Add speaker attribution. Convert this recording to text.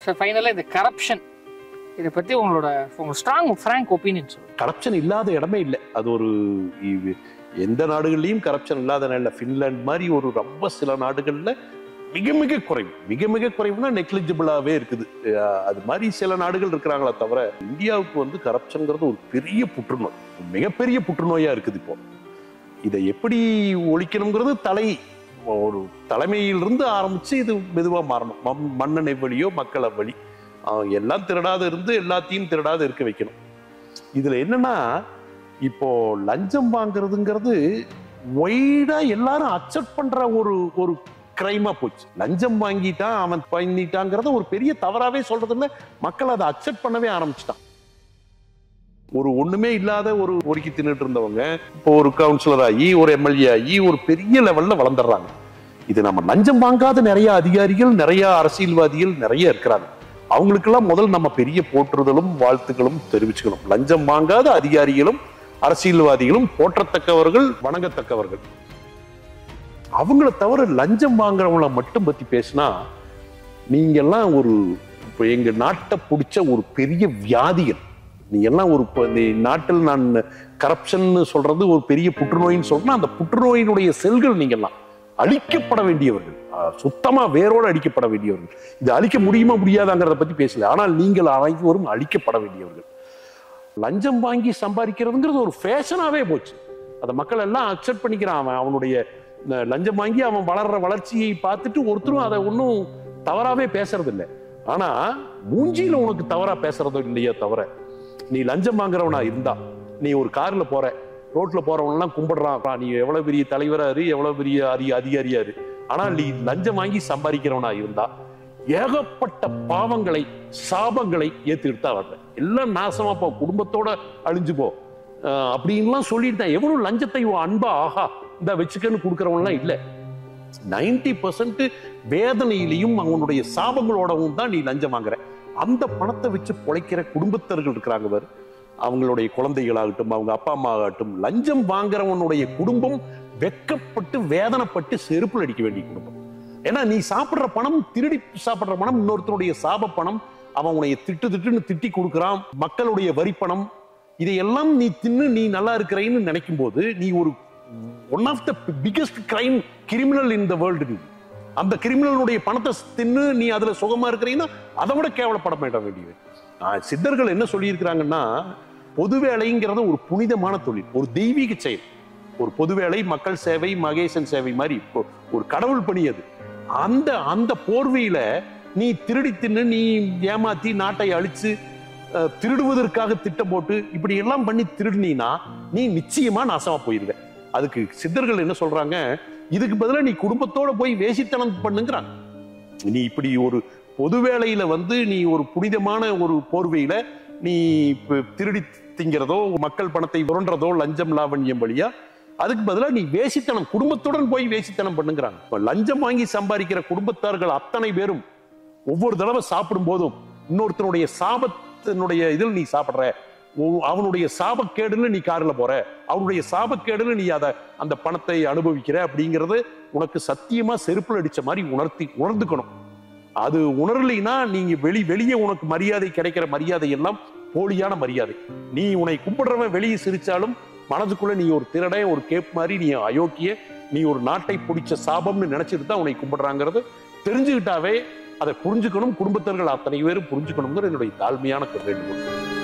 Speaker 1: sir ஃபைனலாக இந்த corruption இதை பற்றி உங்களோட உங்களோட ஸ்ட்ராங் ஃப்ராங்க் ஒப்பீனியன் சொல்லுங்கள்
Speaker 2: கரப்ஷன் இல்லாத இடமே இல்லை அது ஒரு இ- எந்த நாடுகள்லையும் கரப்ஷன் இல்லாத நல்ல ஃபின்லாண்ட் மாதிரி ஒரு ரொம்ப சில நாடுகள்ல மிக மிக குறைவு மிக மிக குறைவுனா நெக்லிஜிபிளாவே இருக்குது அஹ் அது மாதிரி சில நாடுகள் இருக்கிறாங்களே தவிர இந்தியாவுக்கு வந்து கரப்ஷன்ங்கிறது ஒரு பெரிய புற்றுநோய் மிகப்பெரிய புற்றுநோயா இருக்குது இப்போ இதை எப்படி ஒழிக்கணுங்கிறது தலை ஒரு தலைமையிலிருந்து ஆரம்பிச்சு இது மெதுவா மாறணும் மண்- மன்னனை வழியோ மக்கள் வழி அவன் எல்லாம் திருடாத இருந்து எல்லாத்தையும் திருடாத இருக்க வைக்கணும் இதுல என்னன்னா இப்போ லஞ்சம் வாங்குறதுங்கிறது ஒய்டா எல்லாரும் அக்செப்ட் பண்ற ஒரு ஒரு கிரைமா போச்சு லஞ்சம் வாங்கிட்டான் அவன் பண்ணிட்டாங்கிறத ஒரு பெரிய தவறாவே சொல்றது இல்ல மக்கள் அதை அக்செப்ட் பண்ணவே ஆரம்பிச்சிட்டான் ஒரு ஒண்ணுமே இல்லாத ஒரு ஒருக்கி தின்னுட்டு இருந்தவங்க இப்போ ஒரு கவுன்சிலர் ஆகி ஒரு எம்எல்ஏ ஆகி ஒரு பெரிய லெவல்ல வளர்ந்துடுறாங்க இது நம்ம லஞ்சம் வாங்காத நிறைய அதிகாரிகள் நிறைய அரசியல்வாதிகள் நிறைய இருக்கிறாங்க அவங்களுக்கெல்லாம் முதல் நம்ம பெரிய போற்றுதலும் வாழ்த்துக்களும் தெரிவிச்சுக்கணும் லஞ்சம் வாங்காத அதிகாரிகளும் அரசியல்வாதிகளும் போற்றத்தக்கவர்கள் வணங்கத்தக்கவர்கள் அவங்கள தவிர லஞ்சம் வாங்குறவங்கள மட்டும் பத்தி பேசினா நீங்க எல்லாம் ஒரு இப்ப எங்க நாட்டை பிடிச்ச ஒரு பெரிய வியாதிகள் நீ எல்லாம் ஒரு இப்ப இந்த நாட்டில் நான் கரப்ஷன் சொல்றது ஒரு பெரிய புற்றுநோயின்னு சொல்றேன்னா அந்த புற்றுநோயினுடைய செல்கள் நீங்க எல்லாம் அழிக்கப்பட வேண்டியவர்கள் அஹ், சுத்தமா வேரோடு அழிக்கப்பட வேண்டியவர்கள் இது அழிக்க முடியுமா முடியாதாங்கிறத பத்தி பேசல ஆனால் நீங்கள் அனைவரும் அழிக்கப்பட வேண்டியவர்கள் லஞ்சம் வாங்கி சம்பாதிக்கிறதுங்கிறது ஒரு ஃபேஷனாவே போச்சு அதை மக்கள் எல்லாம் அக்செப்ட் பண்ணிக்கிறான் அவன் அவனுடைய அஹ், லஞ்சம் வாங்கி அவன் வளர்ற வளர்ச்சியை பார்த்துட்டு ஒருத்தரும் அதை ஒன்றும் தவறாவே பேசுறது இல்லை ஆனா மூஞ்சியில உனக்கு தவறா பேசுறதோ இல்லையோ தவிர நீ லஞ்சம் வாங்குறவனா இருந்தா நீ ஒரு கார்ல போற ரோட்ல போறவன் எல்லாம் கும்பிடுறான் "அப்பா, நீ எவ்வளவு பெரிய தலைவரா இரு எவ்வளவு பெரிய அதி அதிகாரியா இரு ஆனா நீ லஞ்சம் வாங்கி சம்பாதிக்கிறவனா இருந்தா ஏகப்பட்ட பாவங்களை சாபங்களை ஏத்துக்கிட்டு தான் வர்ற எல்லாம் நாசமா போ குடும்பத்தோட அழிஞ்சு போ அஹ் அப்படின்லாம் சொல்லிட்டு தான் எவ்வளவு லஞ்சத்தை உன் அன்பா ஆஹா இந்த வச்சுக்கன்னு கொடுக்கறவன்லாம் இல்ல நைன்டி பர்சன்ட் வேதனையிலையும் அவனுடைய சாபங்களோடவும் தான் நீ லஞ்சம் வாங்குற அந்த பணத்தை வச்சு பொழைக்கிற குடும்பத்தர்கள் இருக்கிறாங்க பாரு அவங்களுடைய குழந்தைகளாகட்டும் அவங்க அப்பா அம்மா ஆகட்டும் லஞ்சம் வாங்குறவனுடைய குடும்பம் வெக்கப்பட்டு வேதனைப்பட்டு செருப்புல அடிக்க வேண்டிய குடும்பம் ஏன்னா நீ சாப்பிடுற பணம் திருடி சாப்பிடுற பணம் இன்னொருத்தருடைய சாப பணம் அவன் உன்னைய திட்டு திட்டுன்னு திட்டி கொடுக்குறான் மக்களுடைய வரி பணம் இதையெல்லாம் நீ தின்னு நீ நல்லா இருக்கிறேன்னு நினைக்கும் போது நீ ஒரு one of the biggest crime criminal in the world நீ அந்த கிரிமினலுடைய பணத்தை தின்னு நீ அதுல சுகமா இருக்கிறீங்கன்னா அதை விட கேவலப்பட மாட்ட வேண்டியது ஆஹ் சித்தர்கள் என்ன சொல்லியிருக்கிறாங்கன்னா பொது வேலைங்கிறது ஒரு புனிதமான தொழில் ஒரு தெய்வீக செயல் ஒரு பொது வேலை மக்கள் சேவை மகேசன் சேவை மாதிரி இப்போ ஒரு கடவுள் பணி அது அந்த அந்த போர்வையில நீ திருடி தின்னு நீ ஏமாத்தி நாட்டை அழிச்சு அஹ், திருடுவதற்காக திட்டம் போட்டு இப்படி எல்லாம் பண்ணி திருடுனீனா நீ நிச்சயமா நாசமா போயிருவ அதுக்கு சித்தர்கள் என்ன சொல்றாங்க இதுக்கு பதிலா நீ குடும்பத்தோட போய் வேசித்தனம் பண்ணுங்கிறாங்க நீ இப்படி ஒரு பொது வேலையில வந்து நீ ஒரு புனிதமான ஒரு போர்வையில நீ இப்ப திருடி திங்கிறதோ மக்கள் பணத்தை உருண்டதோ லஞ்சம் லாவண்யம் வழியா அதுக்கு பதிலா நீ வேசித்தனம் குடும்பத்துடன் போய் வேசித்தனம் பண்ணுங்கிறாங்க இப்ப லஞ்சம் வாங்கி சம்பாதிக்கிற குடும்பத்தார்கள் அத்தனை பேரும் ஒவ்வொரு தடவை சாப்பிடும் போதும் இன்னொருத்தனுடைய சாபத்தினுடைய இதில் நீ சாப்பிடுற உ- அவனுடைய சாபக்கேடுன்னு நீ கார்ல போற அவனுடைய சாபக்கேடுன்னு நீ அதை அந்த பணத்தை அனுபவிக்கிற அப்படிங்கறது உனக்கு சத்தியமா செருப்புல அடிச்ச மாதிரி உணர்த்தி உணர்ந்துக்கணும் அது உணரலைன்னா நீங்க வெளி வெளியே உனக்கு மரியாதை கிடைக்கிற மரியாதை எல்லாம் போலியான மரியாதை நீ உன்னை கும்பிடுறவன் வெளியே சிரிச்சாலும் மனதுக்குள்ள நீ ஒரு திருடன் ஒரு கேப் மாதிரி நீ அயோக்கிய நீ ஒரு நாட்டை பிடிச்ச சாபம்னு நினைச்சிட்டு தான் உன்னை கும்பிடுறாங்கிறது தெரிஞ்சுக்கிட்டாவே அதை புரிஞ்சுக்கணும் குடும்பத்தர்கள் அத்தனை பேரும் புரிஞ்சுக்கணுங்கிற என்னுடைய தாழ்மையான வேண்டுகோள்